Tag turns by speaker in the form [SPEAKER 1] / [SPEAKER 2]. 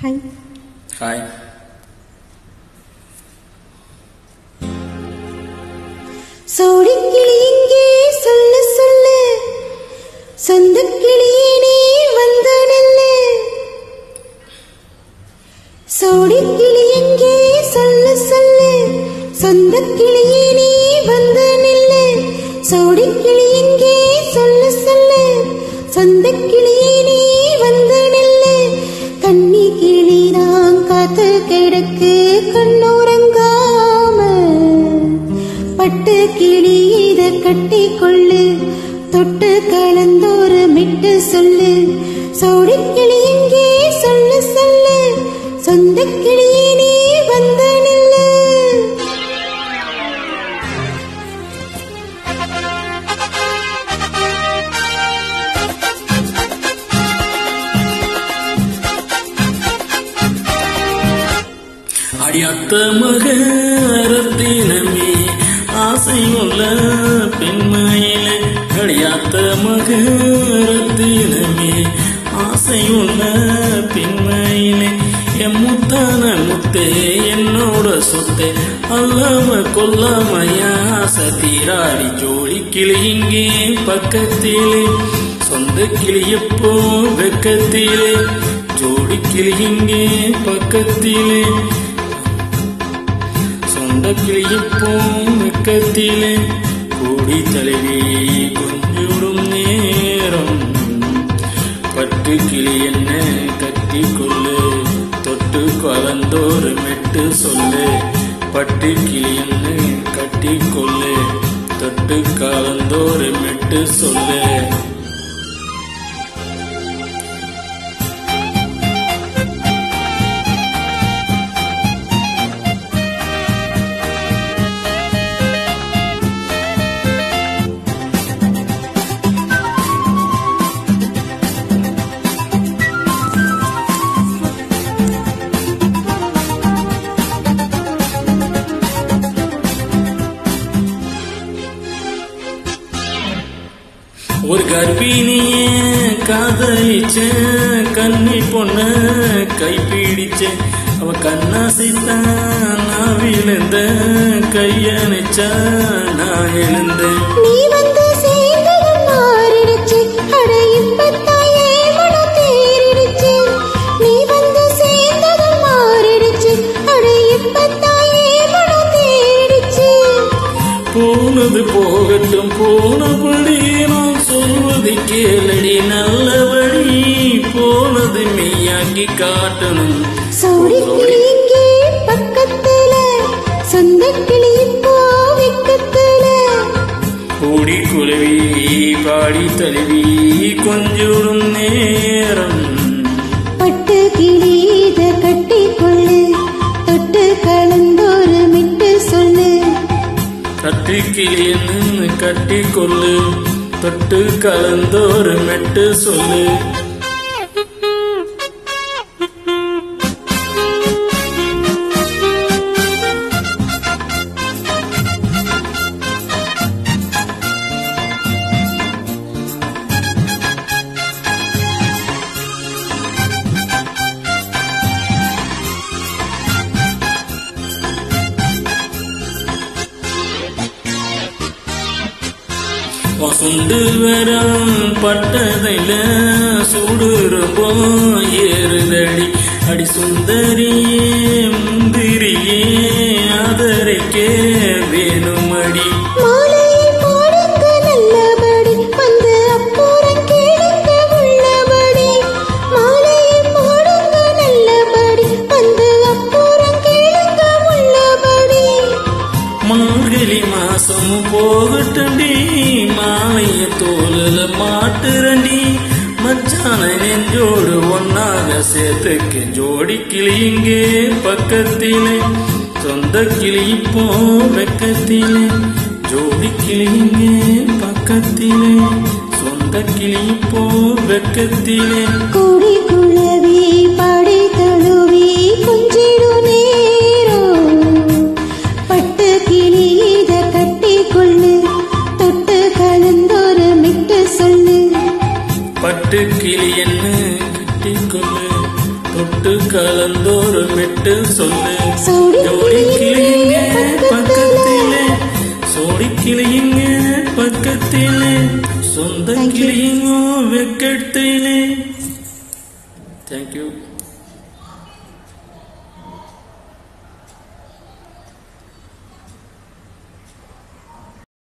[SPEAKER 1] Hi
[SPEAKER 2] hi
[SPEAKER 1] சோடிக்கிளி இங்கே சொல்லு சொல்லு சொந்த கிளியே நீ வந்து நில்லு சோடிக்கிளி இங்கே சொல்லு சொல்லு சொந்த கிளியே நீ வந்து நில்லு சோடிக்கிளி இங்கே சொல்லு சொல்லு சொந்த கிளியே நீ வந்து நில்லு கன்னி கிளி நான் காத்து கிடக்கு கண்ணுறங்காம பட்டு கிளி இத கட்டி கொள்ளு தொட்டு கலந்தோறு மிட்டு சொல்லு சோடி கிளி எங்கே சொல்லு சொல்லு சொந்த கிளியே நீ வந்து நில்லு
[SPEAKER 2] அடியாத்த மக ரத்தினமே ஆசையுள்ள பெண்மையில அடியாத்த மக ரத்தினமே ஆசையுள்ள பெண்மையில என் முத்தான முத்தே என்னோட சொத்தே அல்லாம கொல்லாமையா சதீராடி ஜோடி கிளி இங்கே பக்கத்திலே சொந்த கிளி எப்போ வெக்கத்திலே ஜோடி கிளி இங்கே பக்கத்திலே சொந்த கிளியப்போ வெக்கத்திலே கூடி தலைவி கொஞ்சிடும் நேரம் பட்டு கிளி என்ன கட்டி கொள்ளு தொட்டு கலந்தோறு மெட்டு சொல்லு பட்டு கிளி என்ன கட்டி கொள்ளு தொட்டு கலந்தோறு மெட்டு சொல்லு ஒரு கர்ப்பிணிய காதலிச்ச கன்னி பொண்ண கைப்பிடிச்ச அவ கண்ணாசைத்தான் நான் விழுந்த கையணைச்சா நான் எழுந்தேன்
[SPEAKER 1] நீ வந்து சேர்ந்ததும் மாறிடுச்சு அட இப்பத்தான் என் மனம் தேறிடுச்சு நீ வந்து சேர்ந்ததும் மாறிடுச்சு அட இப்பத்தான் என் மனம் தேறிடுச்சு
[SPEAKER 2] போனது போகட்டும் போனபடி நான் சொல்வதை கேளடி நல்லபடி போனது மெய்யாக்கி காட்டணும்
[SPEAKER 1] சோடி கிளி இங்கே பக்கத்துல சொந்த கிளி இப்போ வெக்கத்துல
[SPEAKER 2] கூடி குலவி பாடி தழுவி கொஞ்சுடும் நேரம்
[SPEAKER 1] பட்டு கிளி இத கட்டி கொள்ளு தொட்டு கலந்தோறு மிட்டு சொல்லு
[SPEAKER 2] கட்டி கிளியன்னு கட்டி கொள்ளு தொட்டு கலந்தோறு மெட்டு சொல்லு சுண்டு வரம் பட்டதைல சூடு ரொம்ப ஏறுதடி அடி சுந்தரியே முந்திரியே ஆதரைக்கே வேணுமடி
[SPEAKER 1] மாலையை போடுங்க நல்லபடி வந்து அப்புறம் கேளுங்க உள்ளபடி மாலையை போடுங்க நல்லபடி வந்து அப்புறம் கேளுங்க உள்ளபடி
[SPEAKER 2] மார்கழி மாசம் போகட்டண்டி மாலைய தோலுல மாட்டுறண்டி மச்சான நெஞ்சோடு ஒன்னாக சேர்த்துக்கு ஜோடி கிளி இங்கே பக்கத்திலே சொந்த கிளி இப்போ வெக்கத்திலே ஜோடி கிளி இங்கே பக்கத்திலே சொந்த கிளி இப்போ வெக்கத்திலே
[SPEAKER 1] கூடி குளவி பாடி தழுவி குஞ்சிடு நேரம் பட்டு கிளி இத கட்டி கொள்ளு தொட்டு கலந்தோறு மிட்டு சொல்லு
[SPEAKER 2] பட்டு கிளி என்ன கட்டி கொள்ளு தொட்டு கலந்தோறு மெட்டு சொல்லு
[SPEAKER 1] சோடி
[SPEAKER 2] ஜோடி கிளியுங்க பக்கத்திலே சோடி கிளியுங்க பக்கத்திலே சொந்த
[SPEAKER 1] Thank you.
[SPEAKER 2] கிளியுங்கோ வெக்கத்திலே தேங்க்யூ